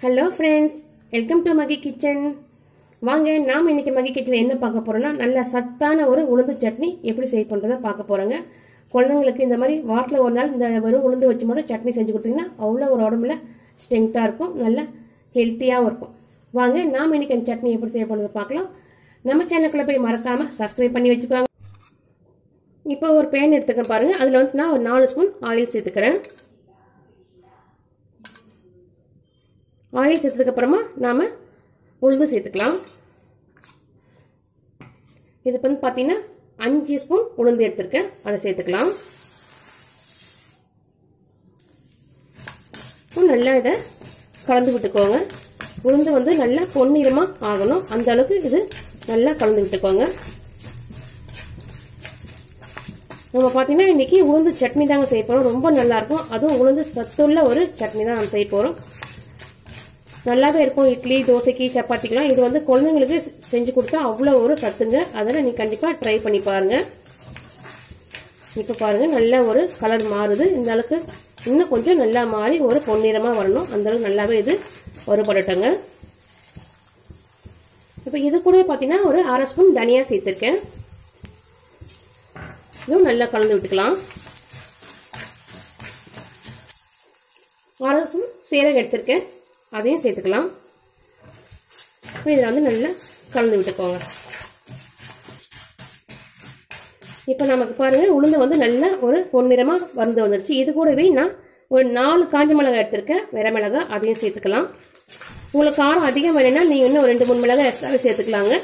hello friends welcome to Magi kitchen வாங்க நாம் இன்னைக்கு மகி கிச்சனில் என்ன பார்க்க போறோம்னா நல்ல சத்தான ஒரு உளுந்து சட்னி எப்படி செய்ய பண்ணுறதை பார்க்க போகிறோங்க குழந்தைங்களுக்கு இந்த மாதிரி வாரத்தில் ஒரு நாள் இந்த வெறும் உளுந்து வச்சு மட்டும் சட்னி செஞ்சு கொடுத்தீங்கன்னா அவ்வளோ ஒரு உடம்புல ஸ்ட்ரென்த்தாக இருக்கும் நல்ல ஹெல்த்தியாகவும் இருக்கும் வாங்க நாம் இன்னைக்கு அந்த சட்னி எப்படி செய்ய பண்ணுறது பார்க்கலாம் நம்ம சேனலுக்குள்ளே போய் மறக்காமல் சப்ஸ்கிரைப் பண்ணி வச்சுக்கோங்க இப்போ ஒரு பேன் எடுத்துக்க பாருங்க அதில் வந்து நான் ஒரு நாலு ஸ்பூன் ஆயில் சேர்த்துக்கிறேன் ஆயில் சேர்த்ததுக்கு அப்புறமா நாம் உளுந்து சேர்த்துக்கலாம் இது வந்து பார்த்தீங்கன்னா அஞ்சு ஸ்பூன் உளுந்து எடுத்திருக்கேன் அதை சேர்த்துக்கலாம் நல்லா இதை கலந்து விட்டுக்கோங்க உளுந்து வந்து நல்லா பொன்னிறமாக ஆகணும் அந்த அளவுக்கு இது நல்லா கலந்து விட்டுக்கோங்க நம்ம பார்த்தீங்கன்னா இன்னைக்கு உளுந்து சட்னி தாங்க செய்ய போகிறோம் ரொம்ப நல்லா இருக்கும் அதுவும் உளுந்து சத்துள்ள ஒரு சட்னி தான் நம்ம செய்ய போகிறோம் நல்லாவே இருக்கும் இட்லி தோசைக்கு சப்பாத்திக்கெலாம் இது வந்து குழந்தைங்களுக்கு செஞ்சு கொடுத்தா அவ்வளோ ஒரு சத்துங்க அதில் நீ கண்டிப்பாக ட்ரை பண்ணி பாருங்க இப்போ பாருங்க நல்ல ஒரு கலர் மாறுது இந்த அளவுக்கு இன்னும் கொஞ்சம் நல்லா மாறி ஒரு பொன்னிறமாக வரணும் அந்த அளவுக்கு நல்லாவே இது ஒருபடட்டங்க இப்போ இது கூட பார்த்தீங்கன்னா ஒரு அரை ஸ்பூன் தனியாக சேர்த்துருக்கேன் இதுவும் நல்லா கலந்து விட்டுக்கலாம் அரை ஸ்பூன் சீரகம் எடுத்திருக்கேன் அதையும் சேர்த்துக்கலாம் இதில் வந்து நல்லா கலந்து விட்டுக்கோங்க இப்போ நமக்கு பாருங்கள் உளுந்து வந்து நல்லா ஒரு பொன்னிறமாக வந்து வந்துருச்சு இது கூடவே நான் ஒரு நாலு காஞ்ச மிளகாய் எடுத்திருக்கேன் வெற மிளகாய் அதையும் சேர்த்துக்கலாம் உங்களுக்கு காரம் அதிகம் வேணும்னா நீங்கள் இன்னும் ரெண்டு மூணு மிளகாய் எக்ஸ்ட்ராவே சேர்த்துக்கலாங்க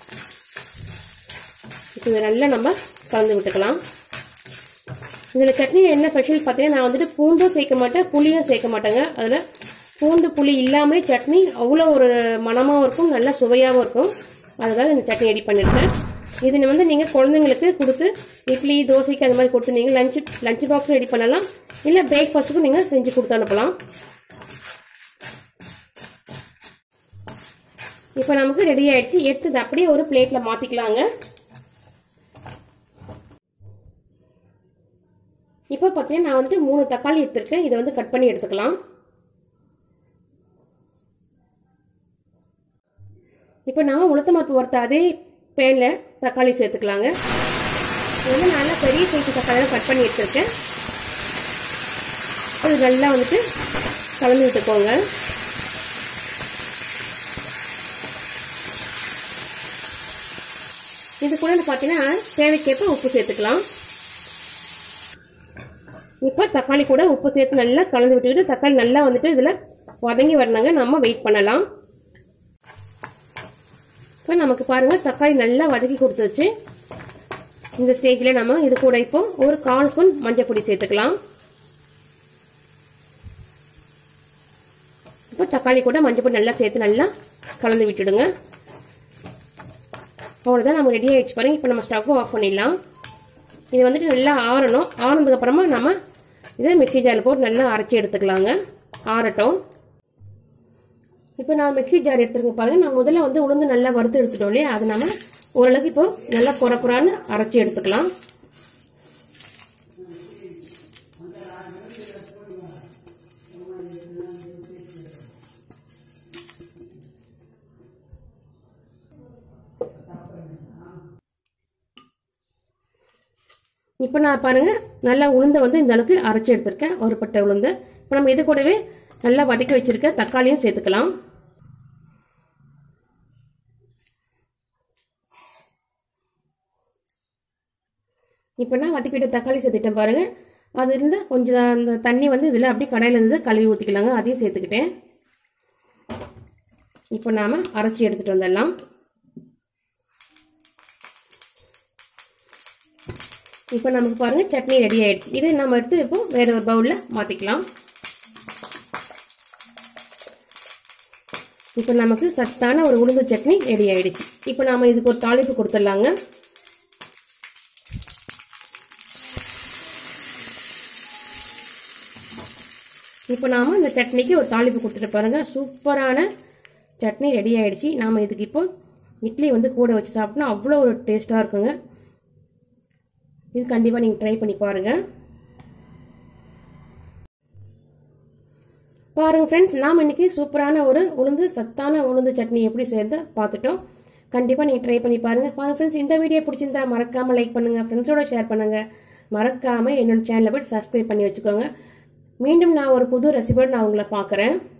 இப்போ இதை நல்லா நம்ம கலந்து விட்டுக்கலாம் இதில் சட்னி என்ன ஸ்பெஷல் பார்த்தீங்கன்னா நான் வந்துட்டு பூண்டும் சேர்க்க மாட்டேன் புளியும் சேர்க்க மாட்டேங்க அதில் பூண்டு புளி இல்லாமலே சட்னி அவ்வளோ ஒரு மனமாகவும் இருக்கும் நல்லா சுவையாகவும் இருக்கும் அதுக்காக இந்த சட்னி ரெடி பண்ணியிருக்கேன் இது வந்து நீங்கள் குழந்தைங்களுக்கு கொடுத்து இட்லி தோசைக்கு அந்த மாதிரி கொடுத்து நீங்கள் லஞ்சு லஞ்ச் பாக்ஸும் ரெடி பண்ணலாம் இல்லை பிரேக்ஃபாஸ்ட்டுக்கும் நீங்கள் செஞ்சு கொடுத்து அனுப்பலாம் இப்போ நமக்கு ரெடி ஆயிடுச்சு எடுத்து அப்படியே ஒரு பிளேட்டில் மாற்றிக்கலாங்க இப்போ பார்த்தீங்கன்னா நான் வந்துட்டு மூணு தக்காளி எடுத்திருக்கேன் இதை வந்து கட் பண்ணி எடுத்துக்கலாம் இப்போ நான் உளுத்த மரப்பு வறுத்த அதே பேனில் தக்காளி சேர்த்துக்கலாங்க இது வந்து நல்லா பெரிய சைஸ் தக்காளி கட் பண்ணி எடுத்துருக்கேன் அது நல்லா வந்துட்டு கலந்து விட்டுக்கோங்க இது கூட பார்த்தீங்கன்னா தேவைக்கேற்ப உப்பு சேர்த்துக்கலாம் இப்போ தக்காளி கூட உப்பு சேர்த்து நல்லா கலந்து விட்டுக்கிட்டு தக்காளி நல்லா வந்துட்டு இதில் வதங்கி வரணுங்க நம்ம வெயிட் பண்ணலாம் இப்போ நமக்கு பாருங்கள் தக்காளி நல்லா வதக்கி கொடுத்துருச்சு இந்த ஸ்டேஜில் நம்ம இது கூட இப்போ ஒரு கால் ஸ்பூன் மஞ்சள் பொடி சேர்த்துக்கலாம் இப்போ தக்காளி கூட மஞ்சள் பொடி நல்லா சேர்த்து நல்லா கலந்து விட்டுடுங்க அவ்வளோதான் நம்ம ரெடி ஆகிடுச்சு பாருங்க இப்போ நம்ம ஸ்டவ் ஆஃப் பண்ணிடலாம் இது வந்துட்டு நல்லா ஆறணும் ஆறுனதுக்கப்புறமா நம்ம இதை மிக்சி ஜாரில் போட்டு நல்லா அரைச்சி எடுத்துக்கலாங்க ஆறட்டும் இப்போ நான் மிக்சி ஜார் எடுத்துருக்க பாருங்க நான் முதல்ல வந்து உளுந்து நல்லா வறுத்து எடுத்துட்டோம் இல்லையா அது நம்ம ஓரளவுக்கு இப்போ நல்லா குறை குறான்னு அரைச்சி எடுத்துக்கலாம் இப்போ நான் பாருங்க நல்லா உளுந்தை வந்து இந்த அளவுக்கு அரைச்சி எடுத்திருக்கேன் ஒரு பட்டை உளுந்தை இப்போ நம்ம இது கூடவே நல்லா வதக்கி வச்சிருக்க தக்காளியும் சேர்த்துக்கலாம் இப்போ நான் வதக்கிட்ட தக்காளி சேர்த்துட்டேன் பாருங்க அது இருந்தால் கொஞ்சம் அந்த தண்ணி வந்து இதில் அப்படியே கடையில் இருந்து கழுவி ஊற்றிக்கலாங்க அதையும் சேர்த்துக்கிட்டேன் இப்போ நாம் அரைச்சி எடுத்துகிட்டு வந்துடலாம் இப்போ நமக்கு பாருங்கள் சட்னி ரெடி ஆயிடுச்சு இதை நம்ம எடுத்து இப்போ வேறு ஒரு பவுலில் மாற்றிக்கலாம் இப்போ நமக்கு சத்தான ஒரு உளுந்து சட்னி ரெடி ஆயிடுச்சு இப்போ நாம் இதுக்கு ஒரு தாளிப்பு கொடுத்துடலாங்க இப்போ நாம் இந்த சட்னிக்கு ஒரு தாளிப்பு கொடுத்துட்டு பாருங்கள் சூப்பரான சட்னி ரெடி ஆயிடுச்சு நாம் இதுக்கு இப்போ இட்லி வந்து கூட வச்சு சாப்பிட்டோம்னா அவ்வளோ ஒரு டேஸ்ட்டாக இருக்குங்க இது கண்டிப்பாக நீங்கள் ட்ரை பண்ணி பாருங்கள் பாருங்க ஃப்ரெண்ட்ஸ் நாம் இன்னைக்கு சூப்பரான ஒரு உளுந்து சத்தான உளுந்து சட்னி எப்படி செய்யறது பார்த்துட்டோம் கண்டிப்பாக நீங்கள் ட்ரை பண்ணி பாருங்க பாருங்க ஃப்ரெண்ட்ஸ் இந்த வீடியோ பிடிச்சிருந்தா மறக்காம லைக் பண்ணுங்க ஃப்ரெண்ட்ஸோட ஷேர் பண்ணுங்க மறக்காம என்னோட சேனலை போய் சப்ஸ்கிரைப் பண்ணி வச்சுக்கோங்க மீண்டும் நான் ஒரு புது ரெசிபியோடு நான் உங்களை பார்க்குறேன்